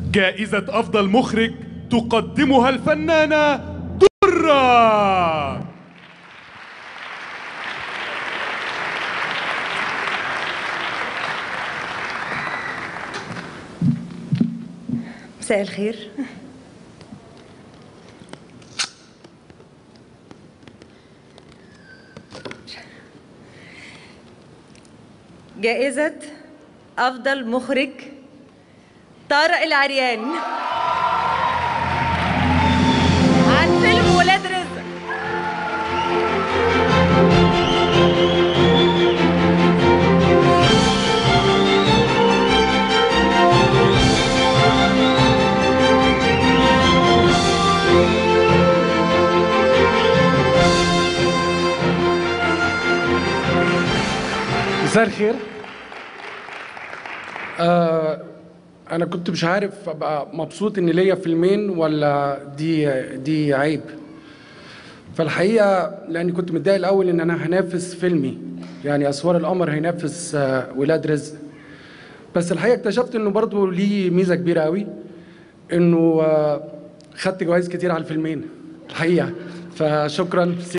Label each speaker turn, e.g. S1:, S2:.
S1: جائزة أفضل مخرج تقدمها الفنانة درة
S2: مساء الخير جائزة أفضل مخرج طارق العريان عن فيلم ولاد رزق
S3: مساء الخير آه انا كنت مش عارف ابقى مبسوط ان ليا فيلمين ولا دي دي عيب فالحقيقه لاني كنت متضايق الاول ان انا هنافس فيلمي يعني اسوار القمر هينافس آه ولاد رزق بس الحقيقه اكتشفت انه برضه ليه ميزه كبيره قوي انه آه خدت جوائز كتير على الفيلمين الحقيقه فشكرا